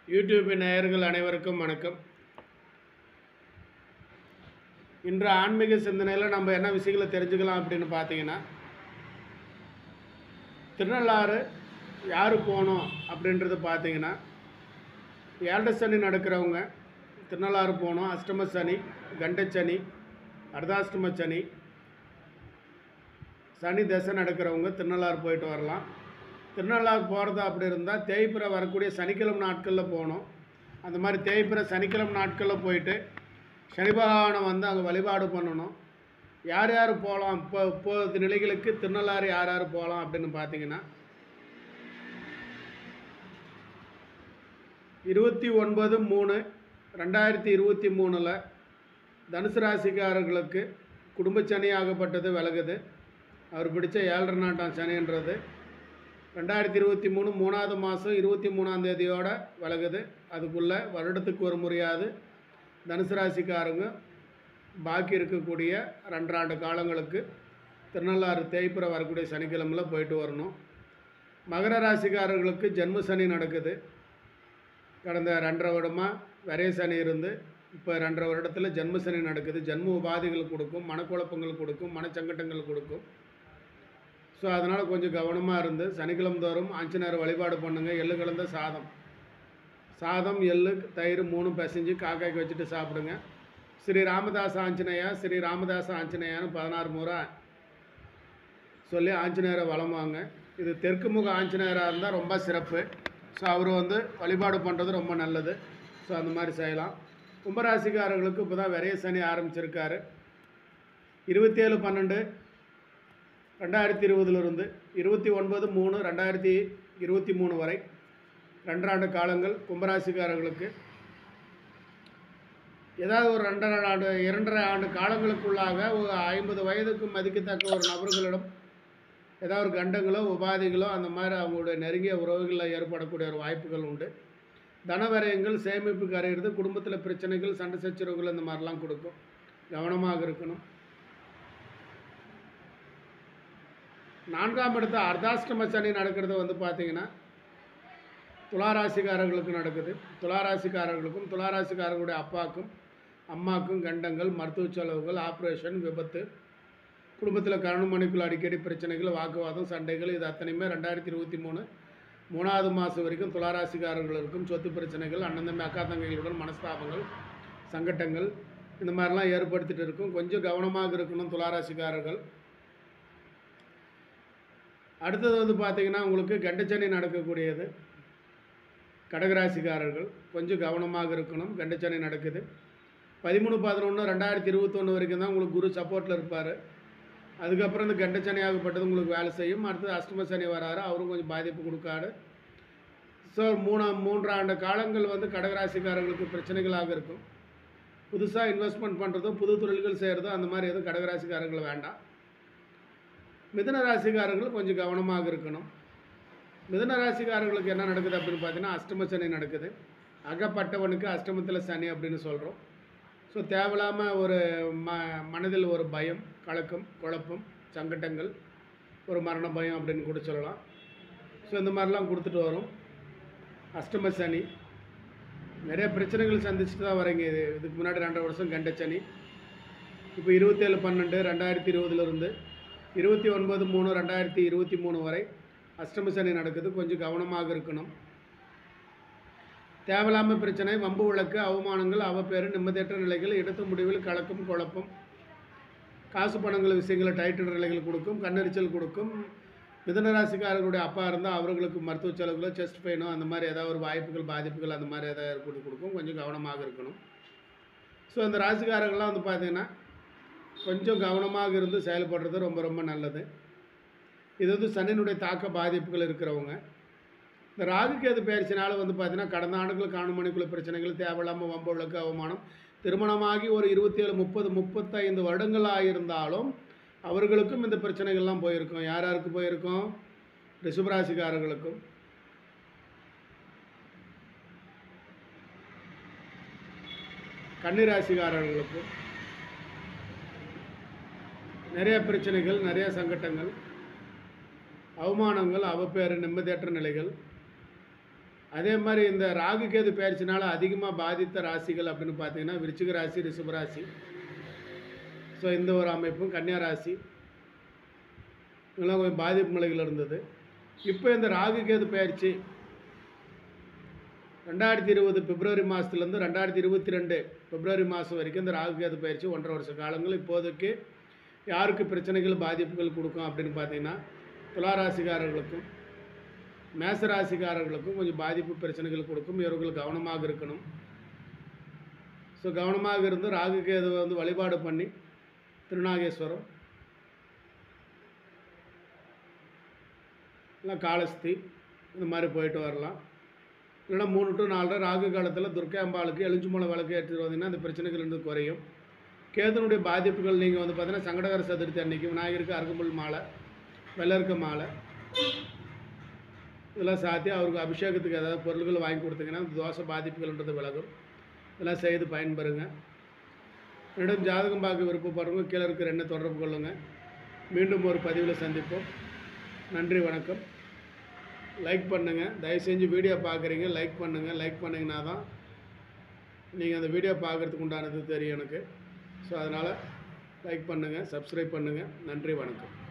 YouTube நேயர்கள் அனைவருக்கும் வணக்கம் இன்று ஆன்மீக சிந்தனையில் நம்ம என்ன விஷயங்களை தெரிஞ்சுக்கலாம் அப்படின்னு பார்த்தீங்கன்னா திருநள்ளாறு யார் போகணும் அப்படின்றது பார்த்தீங்கன்னா ஏழரை சனி நடக்கிறவங்க திருநள்ளாறு போகணும் அஷ்டம சனி கண்டச்சனி அர்த்தாஷ்டம சனி சனி தசை நடக்கிறவங்க திருநள்ளாறு போயிட்டு வரலாம் திருநள்ளாறு போகிறதா அப்படி இருந்தால் தேய்பிறை வரக்கூடிய சனிக்கிழமை நாட்களில் போகணும் அந்த மாதிரி தேய்பிறை சனிக்கிழமை நாட்களில் போயிட்டு சனி பகவானை வந்து அங்கே வழிபாடு பண்ணணும் யார் யார் போகலாம் இப்போ இப்போது நிலைகளுக்கு திருநள்ளாறு யார் யார் போகலாம் அப்படின்னு பார்த்தீங்கன்னா இருபத்தி ஒன்பது மூணு ரெண்டாயிரத்தி இருபத்தி மூணில் தனுசு ராசிக்காரர்களுக்கு குடும்ப சனி ஆகப்பட்டது விலகுது அவர் பிடிச்ச ஏழரை நாட்டாம் சனின்றது ரெண்டாயிரத்தி இருபத்தி மூணு மூணாவது மாதம் இருபத்தி மூணாம் தேதியோட விலகுது அதுக்குள்ளே வருடத்துக்கு ஒரு முறையாவது தனுசு ராசிக்காரங்க பாக்கி இருக்கக்கூடிய ரெண்டராண்டு காலங்களுக்கு திருநள்ளாறு தேய்ப்புற வரக்கூடிய சனிக்கிழமையில் போயிட்டு வரணும் மகர ராசிக்காரர்களுக்கு ஜென்ம சனி நடக்குது கடந்த ரெண்டரை வருடமாக விரைய சனி இருந்து இப்போ ரெண்டரை வருடத்தில் ஜென்ம சனி நடக்குது ஜென்ம உபாதைகள் கொடுக்கும் மனக்குழப்பங்கள் கொடுக்கும் மனச்சங்கட்டங்கள் கொடுக்கும் ஸோ அதனால் கொஞ்சம் கவனமாக இருந்து சனிக்கிழமை தோறும் ஆஞ்சநேயர் வழிபாடு பண்ணுங்கள் எள்ளு கலந்த சாதம் சாதம் எள்ளு தயிர் மூணும் பிசைஞ்சு காக்காய்க்கு வச்சுட்டு சாப்பிடுங்க ஸ்ரீ ராமதாஸ் ஆஞ்சநேயா ஸ்ரீ ராமதாஸ் ஆஞ்சநேயான்னு பதினாறு முறை சொல்லி ஆஞ்சநேயரை வளமாங்க இது தெற்கு முக ஆஞ்சநேயராக இருந்தால் ரொம்ப சிறப்பு ஸோ அவர் வந்து வழிபாடு பண்ணுறது ரொம்ப நல்லது ஸோ அந்த மாதிரி செய்யலாம் கும்பராசிக்காரர்களுக்கு இப்போ தான் விரைய சனி ஆரம்பிச்சிருக்காரு இருபத்தி ஏழு பன்னெண்டு ரெண்டாயிரத்தி இருபதுலேருந்து இருபத்தி ஒன்பது மூணு ரெண்டாயிரத்தி இருபத்தி மூணு வரை ரெண்டாண்டு காலங்கள் கும்பராசிக்காரர்களுக்கு ஏதாவது ஒரு ரெண்டரை ஆண்டு இரண்டரை ஆண்டு காலங்களுக்குள்ளாக ஒரு ஐம்பது வயதுக்கு மதிக்கத்தக்க ஒரு நபர்களிடம் ஏதாவது ஒரு கண்டங்களோ உபாதைகளோ அந்த மாதிரி அவங்களுடைய நெருங்கிய உறவுகளில் ஏற்படக்கூடிய ஒரு வாய்ப்புகள் உண்டு தனவரயங்கள் சேமிப்பு கரையிறது குடும்பத்தில் பிரச்சனைகள் சண்டை சச்சரவுகள் இந்த மாதிரிலாம் கொடுக்கும் கவனமாக இருக்கணும் நான்காம் இடத்த அர்த்தாஷ்டம சனி நடக்கிறது வந்து பார்த்தீங்கன்னா துளாராசிக்காரர்களுக்கு நடக்குது துளாராசிக்காரர்களுக்கும் துளாராசிக்காரர்களுடைய அப்பாவுக்கும் அம்மாவுக்கும் கண்டங்கள் மருத்துவ செலவுகள் ஆப்ரேஷன் விபத்து குடும்பத்தில் கரணம் மணிக்குள்ள அடிக்கடி பிரச்சனைகள் வாக்குவாதம் சண்டைகள் இது அத்தனையுமே ரெண்டாயிரத்தி இருபத்தி மூணு மூணாவது மாதம் வரைக்கும் துளாராசிக்காரர்களுக்கும் சொத்து பிரச்சனைகள் அண்ணன் தம்பி அக்கா தங்கைகளுடன் மனஸ்தாபங்கள் சங்கட்டங்கள் இந்த மாதிரிலாம் ஏற்படுத்திட்டு இருக்கும் கொஞ்சம் கவனமாக இருக்கணும் துளாராசிக்காரர்கள் அடுத்தது வந்து பார்த்திங்கன்னா உங்களுக்கு கண்டச்சனி நடக்கக்கூடியது கடகராசிக்காரர்கள் கொஞ்சம் கவனமாக இருக்கணும் கண்டச்சனி நடக்குது பதிமூணு பதினொன்று ரெண்டாயிரத்தி இருபத்தொன்று வரைக்கும் தான் உங்களுக்கு குரு சப்போர்ட்டில் இருப்பார் அதுக்கப்புறம் இந்த கண்டச்சனி ஆகப்பட்டது உங்களுக்கு வேலை செய்யும் அடுத்தது அஷ்டம சனி வராரு அவரும் கொஞ்சம் பாதிப்பு கொடுக்காரு ஸோ மூணா மூன்று ஆண்டு காலங்கள் வந்து கடகராசிக்காரர்களுக்கு பிரச்சனைகளாக இருக்கும் புதுசாக இன்வெஸ்ட்மெண்ட் பண்ணுறதும் புது தொழில்கள் செய்கிறதும் அந்த மாதிரி எதுவும் கடகராசிக்காரர்கள் வேண்டாம் மிதன ராசிக்காரர்கள் கொஞ்சம் கவனமாக இருக்கணும் மிதன ராசிக்காரர்களுக்கு என்ன நடக்குது அப்படின்னு பார்த்தீங்கன்னா அஷ்டம சனி நடக்குது அகப்பட்டவனுக்கு அஷ்டமத்தில் சனி அப்படின்னு சொல்கிறோம் ஸோ தேவையில்லாமல் ஒரு ம மனதில் ஒரு பயம் கலக்கம் குழப்பம் சங்கட்டங்கள் ஒரு மரண பயம் அப்படின்னு கூட சொல்லலாம் ஸோ இந்த மாதிரிலாம் கொடுத்துட்டு வரும் அஷ்டம சனி நிறைய பிரச்சனைகள் சந்திச்சுட்டு தான் வரீங்க இது இதுக்கு முன்னாடி ரெண்டரை வருஷம் கண்ட சனி இப்போ இருபத்தேழு பன்னெண்டு ரெண்டாயிரத்தி இருபதுலேருந்து இருபத்தி ஒன்பது மூணு ரெண்டாயிரத்தி இருபத்தி மூணு வரை அஷ்டம சனி நடக்குது கொஞ்சம் கவனமாக இருக்கணும் தேவையில்லாமல் பிரச்சனை வம்பு வழக்கு அவமானங்கள் அவப்பேறு நிம்மதியற்ற நிலைகள் எடுத்த முடிவில் கலக்கம் குழப்பம் காசு பணங்கள் விஷயங்களை டைட்டில் நிலைகள் கொடுக்கும் கண்ணெரிச்சல் கொடுக்கும் மிதனராசிக்காரர்களுடைய அப்பா இருந்தால் அவர்களுக்கு மருத்துவ செலவுகளோ செஸ்ட் பெயினோ அந்த மாதிரி ஏதாவது ஒரு வாய்ப்புகள் பாதிப்புகள் அந்த மாதிரி ஏதாவது ஏற்பட்டு கொடுக்கும் கொஞ்சம் கவனமாக இருக்கணும் ஸோ அந்த ராசிக்காரர்கள்லாம் வந்து பார்த்திங்கன்னா கொஞ்சம் கவனமாக இருந்து செயல்படுறது ரொம்ப ரொம்ப நல்லது இது வந்து சனியினுடைய தாக்க பாதிப்புகள் இருக்கிறவங்க இந்த ராகுகேது பயிற்சினால வந்து பார்த்தீங்கன்னா கடந்த ஆண்டுகள் காணும் மணிக்குள்ள பிரச்சனைகள் தேவையில்லாமல் வம்ப விளக்கு அவமானம் திருமணமாகி ஒரு இருபத்தேழு முப்பது முப்பத்தைந்து வருடங்கள் ஆகியிருந்தாலும் அவர்களுக்கும் இந்த பிரச்சனைகள்லாம் போயிருக்கும் யார் யாருக்கு போயிருக்கும் ரிஷபராசிக்காரர்களுக்கும் கன்னிராசிக்காரர்களுக்கும் நிறைய பிரச்சனைகள் நிறைய சங்கட்டங்கள் அவமானங்கள் அவப்பேறு நிம்மதியற்ற நிலைகள் அதே மாதிரி இந்த ராகு கேது பயிற்சினால அதிகமாக பாதித்த ராசிகள் அப்படின்னு பார்த்தீங்கன்னா விருச்சிக ராசி ரிஷப ராசி ஸோ இந்த ஒரு அமைப்பும் கன்னியா ராசி இதெல்லாம் கொஞ்சம் பாதிப்பு நிலைகள் இருந்தது இப்போ இந்த ராகு கேது பயிற்சி ரெண்டாயிரத்தி இருபது பிப்ரவரி மாதத்துலேருந்து ரெண்டாயிரத்தி இருபத்தி ரெண்டு பிப்ரவரி மாதம் வரைக்கும் இந்த ராகு கேது பயிற்சி ஒன்றரை வருஷ காலங்கள் இப்போதைக்கு யாருக்கு பிரச்சனைகள் பாதிப்புகள் கொடுக்கும் அப்படின்னு பார்த்தீங்கன்னா துளாராசிக்காரர்களுக்கும் மேசராசிக்காரர்களுக்கும் கொஞ்சம் பாதிப்பு பிரச்சனைகள் கொடுக்கும் இவர்கள் கவனமாக இருக்கணும் ஸோ கவனமாக இருந்து ராகு கேதுவை வந்து வழிபாடு பண்ணி திருநாகேஸ்வரம் இல்லை காளஸ்தி இந்த மாதிரி போயிட்டு வரலாம் இல்லைன்னா மூணு டு நாலரை ராகு காலத்தில் துர்க்கை அம்பாளுக்கு எலுஞ்சு மூலம் விளக்கு ஏற்றிட்டு வந்தீங்கன்னா அந்த பிரச்சனைகள் இருந்து குறையும் கேதனுடைய பாதிப்புகள் நீங்கள் வந்து பார்த்தீங்கன்னா சங்கடகர சதுர்த்தி அன்னைக்கு விநாயகருக்கு அருகம்புல் மாலை வெள்ளருக்க மாலை இதெல்லாம் சாத்தி அவருக்கு அபிஷேகத்துக்கு ஏதாவது பொருள்கள் வாங்கி கொடுத்தீங்கன்னா அந்த தோசை பாதிப்புகள்ன்றது விலகும் இதெல்லாம் செய்து பயன்பெறுங்க என்னிடம் ஜாதகம் பார்க்க விருப்பப்படுறவங்க கீழே இருக்கிற என்ன தொடர்பு கொள்ளுங்கள் மீண்டும் ஒரு பதிவில் சந்திப்போம் நன்றி வணக்கம் லைக் பண்ணுங்கள் தயவு செஞ்சு வீடியோ பார்க்குறீங்க லைக் பண்ணுங்கள் லைக் பண்ணிங்கன்னா தான் நீங்கள் அந்த வீடியோ பார்க்குறதுக்கு உண்டானது தெரியும் எனக்கு ஸோ அதனால் லைக் பண்ணுங்கள் சப்ஸ்கிரைப் பண்ணுங்கள் நன்றி வணக்கம்